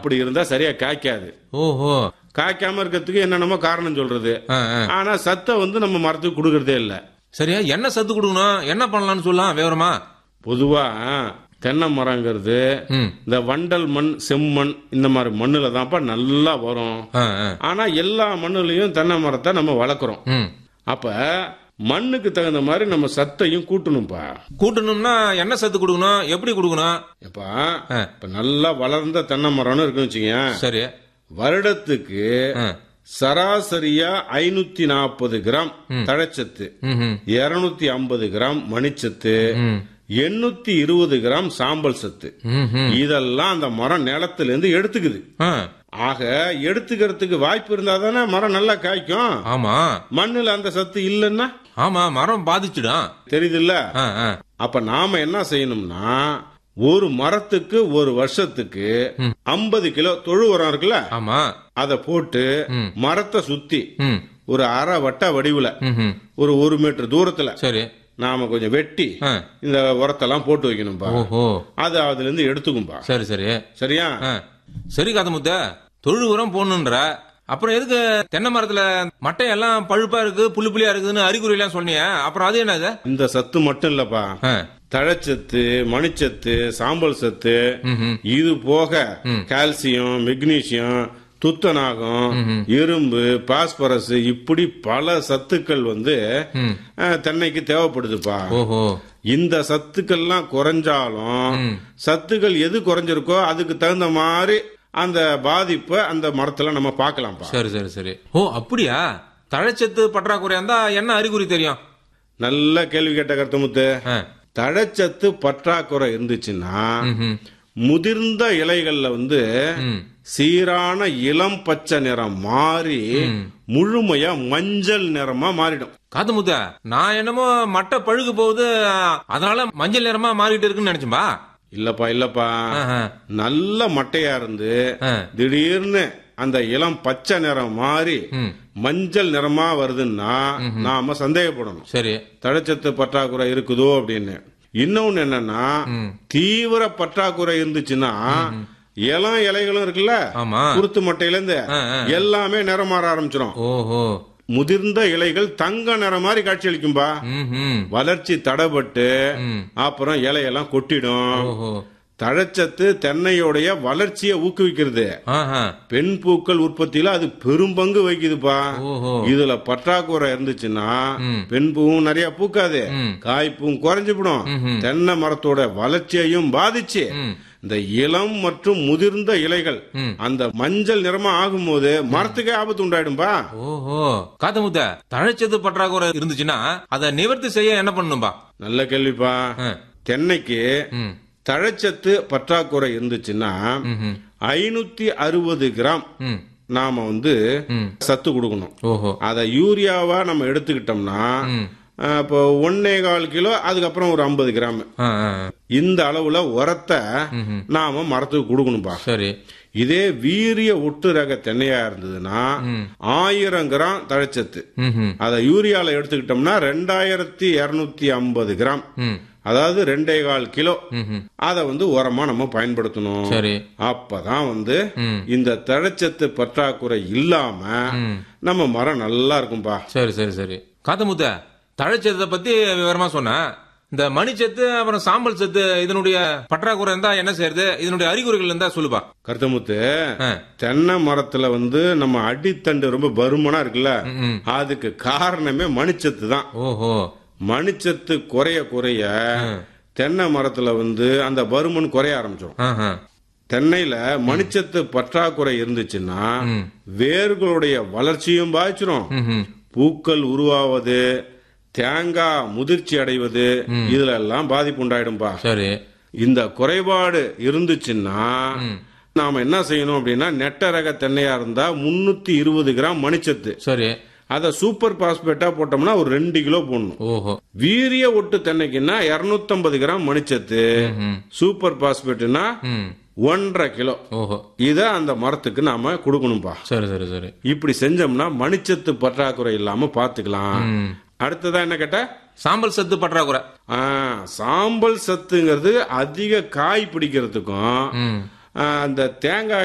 அப்படி இருந்தா சரியா காய்க்காது ஓஹோ காய்க்காம இருக்கிறதுக்கு என்னென்னமோ காரணம் சொல்றது ஆ, ஆ. ஆனா சத்தை வந்து நம்ம மரத்துக்கு கொடுக்கறதே இல்ல சரியா என்ன சத்து கொடுக்கணும் என்ன பண்ணலாம்னு சொல்லலாம் விவரமா பொதுவா தென்னை மரங்கிறது ம் இந்த வண்டல் மண் செம்மண் இந்த மாதிரி மண்ணுல தான்ப்பா நல்லா வரும் ஆ, ஆ. ஆனா எல்லா மண்ணுலயும் தென்னை மரத்தை நம்ம வளர்க்குறோம் ம் அப்ப மண்ணுக்கு தகுந்த மாதிரி நம்ம சத்தையும் கூட்டணும்ப்பா கூட்டணும்னா என்ன சத்து கொடுக்கணும் எப்படி கொடுக்கணும் எப்பா ஆ. இப்ப நல்லா வளர்ந்த தென்னை மரம்னு இருக்குன்னு வச்சுக்கேன் சரி வருடத்துக்கு ஆ. சராசரியா ஐநூத்தி நாற்பது கிராம் தழைச்சத்து ம் ம் இருநூத்தி ஐம்பது கிராம் மணிச்சத்து ம் எண்ணூத்தி இருபது கிராம் சாம்பல் சத்து ம் ம் இதெல்லாம் அந்த மரம் நிலத்துல இருந்து எடுத்துக்குது ஆ, ஆக எடுத்துக்கிறதுக்கு வாய்ப்பு இருந்தா தானே மரம் நல்லா காய்க்கும் ஆமா மண்ணுல அந்த சத்து இல்லைன்னா ஆமா மரம் பாதிச்சுடும் தெரியுதுல்ல ஆ, ஆ. அப்ப நாம என்ன செய்யணும்னா ஒரு மரத்துக்கு ஒரு வருஷத்துக்கு ஐம்பது கிலோ தொழு உரம் இருக்குல்ல ஆமா அதை போட்டு ம். மரத்தை சுத்தி ம் ஒரு அரை வட்ட வடிவுல ம் ம். ஒரு ஒரு மீட்டர் தூரத்துல சரி நாம கொஞ்சம் வெட்டி ஆ. இந்த உரத்தெல்லாம் போட்டு வைக்கணும்பா ஓஹோ அது அதுல இருந்து எடுத்துக்கும்பா சரி சரி சரியா ஆ. சரி காதமுத்த தொழு உரம் போடணுன்ற அப்புறம் எதுக்கு தென்னை மரத்துல மட்டையெல்லாம் பழுப்பா இருக்கு புள்ளி புள்ளியா இருக்குதுன்னு அறிகுறி எல்லாம் சொன்னீங்க அப்புறம் அது என்னது இந்த சத்து மட்டும் இல்லப்பா ஆ. தழைச்சத்து மணிச்சத்து சாம்பல் சத்து ம், ம். இது போக கால்சியம் மெக்னீசியம் துத்தநாகம் இரும்பு பாஸ்பரஸ் இப்படி பல சத்துக்கள் வந்து ம். அஹ், தென்னைக்கு தேவைப்படுதுப்பா ஓஹோ இந்த சத்துக்கள்லாம் குறைஞ்சாலும் சத்துக்கள் எது குறைஞ்சிருக்கோ அதுக்கு தகுந்த மாதிரி அந்த பாதிப்பை அந்த மரத்துல நம்ம பார்க்கலாம்ப்பா சரி சரி சரி ஓ அப்படியா தழைச்சத்து பற்றாக்குறையா இருந்தா என்ன அறிகுறி தெரியும் நல்ல கேள்வி கேட்ட கருத்தமுத்து ஆ. தழைச்சத்து பற்றாக்குறை இருந்துச்சுன்னா ம்ஹும். முதிர்ந்த இலைகள்ல வந்து ம். சீரான இளம் பச்சை நிறம் மாறி முழுமையா மஞ்சள் நிறமா மாறிடும் காதமுத்த நான் என்னமோ மட்டை பழுகு போகுது அதனால மஞ்சள் நிறமா மாறிட்டு இருக்குன்னு நினைச்சும்பா இல்லப்பா இல்லப்பா ஆஹா. நல்ல மட்டையா இருந்து ஆ. திடீர்னு அந்த இளம் பச்சை நிறம் மாறி ம். மஞ்சள் நிறமா வருதுன்னா நாம சந்தேகப்படணும் சரி தழைச்சத்து பற்றாக்குறை இருக்குதோ அப்படின்னு இன்னொன்னு என்னன்னா தீவிர பற்றாக்குறை இருந்துச்சுன்னா இளம் இலைகளும் இருக்குல்ல ஆமா குருத்து மட்டையில இருந்து ஆ, ஆ. எல்லாமே நிறம் மாற ஆரம்பிச்சிடும் ஓஹோ முதிர்ந்த இலைகள் தங்க நிறம் மாதிரி காட்சியளிக்கும்பா ம் வளர்ச்சி தடைபட்டு ம். அப்புறம் இலையெல்லாம் கொட்டிடும் ஓஹோ தழைச்சத்து தென்னையோடைய வளர்ச்சியை ஊக்குவிக்கிறது ஆஹா பெண் பூக்கள் உற்பத்தியில அது பெரும்பங்கு வகிக்குதுப்பா ஓஹோ இதுல பற்றாக்குறை இருந்துச்சுன்னா ம். பெண் பூவும் நிறைய பூக்காது ம். காய்ப்பும் குறைஞ்சுவிடும் தென்னை மரத்தோட வளர்ச்சியையும் பாதிச்சு ம். இந்த இளம் மற்றும் முதிர்ந்த இலைகள் ம். அந்த மஞ்சள் நிறமா ஆகும்போது மரத்துக்கே ஆபத்து உண்டாயிடும்பா ஓஹோ காத்தமுத்த தழைச்சத்து பற்றாக்குறை இருந்துச்சுன்னா அதை நிவர்த்தி செய்ய என்ன பண்ணணும்பா நல்ல கேள்விப்பா ஆ. தென்னைக்கு ம் தழைச்சத்து பற்றாக்குறை இருந்துச்சுன்னா ம்ஹும். ஐநூத்தி அறுபது கிராம் ம் நாம வந்து ம் சத்து கொடுக்கணும் ஓஹோ அதை யூரியாவா நம்ம எடுத்துக்கிட்டோம்னா ம் அஹ், இப்போ ஒன்னே கால் கிலோ அதுக்கப்புறம் ஒரு ஐம்பது கிராம் ஆ ஆ இந்த அளவுல உரத்தை ம்ஹும். நாம மரத்துக்கு கொடுக்கணும்பா சரி இதே வீரிய ஒட்டு ரக தென்னையா இருந்ததுன்னா ஆயிரம் கிராம் தழைச்சத்து ம் அதை யூரியால எடுத்துக்கிட்டோம்னா ரெண்டாயிரத்தி இருநூத்தி ஐம்பது கிராம் ம் அதாவது ரெண்டே கால் கிலோ ம்ஹும். அதை வந்து உரமா நம்ம பயன்படுத்தணும் சரி அப்பதான் வந்து ம். இந்த தழைச்சத்து பற்றாக்குறை இல்லாம ம். நம்ம மரம் நல்லா இருக்கும்பா சரி சரி சரி காத்தமுத்த தழைச்சத்தை பத்தி விவரமா சொன்னேன் இந்த மணிச்சத்து அப்புறம் சாம்பல் சத்து இதனுடைய பற்றாக்குறை இருந்தா என்ன செய்யறது இதனுடைய அறிகுறிகள் இருந்தா சொல்லுப்பா கருத்தமுத்து ஆ. தென்னை மரத்துல வந்து நம்ம அடித்தண்டு ரொம்ப பருமனா இருக்குல்ல ம், ம். அதுக்கு காரணமே மணிச்சத்து தான் ஓஹோ மணிச்சத்து குறைய குறைய தென்னை மரத்துல வந்து அந்த பருமன் குறைய ஆரம்பிச்சிடும் ஆஹா. தென்னையில மணிச்சத்து பற்றாக்குறை இருந்துச்சுன்னா ம். வேர்களுடைய வளர்ச்சியும் பாதிச்சிடும் ம்ஹும். பூக்கள் உருவாவது தேங்காய் முதிர்ச்சி அடைவது இதுல எல்லாம் பாதிப்பு உண்டாயிடும்பா சரி இந்த குறைபாடு இருந்துச்சுன்னா நாம என்ன செய்யணும் அப்படின்னா நெட்ட ரக தென்னையா இருந்தா முன்னூத்தி இருபது கிராம் மணிச்சத்து சரி அத சூப்பர் பாஸ்பேட்டா போட்டோம்னா ஒரு ரெண்டு கிலோ போடணும் ஓஹோ வீரிய ஒட்டு தென்னைக்குன்னா 250 கிராம் மணிச்சத்து ம். சூப்பர் பாஸ்பேட்னா ம் ஒன்றரை கிலோ ஓஹோ இத அந்த மரத்துக்கு நாம கொடுக்கணும்பா சரி சரி சரி இப்படி செஞ்சோம்னா மணிச்சத்து பற்றாக்குறை இல்லாம பாத்துக்கலாம் ம். அடுத்ததா என்ன கேட்ட சாம்பல் சத்து பற்றாக்குறை ஆ, சாம்பல் சத்துங்கிறது அதிக காய் பிடிக்கிறதுக்கும் ம் ஆ, அந்த தேங்காய்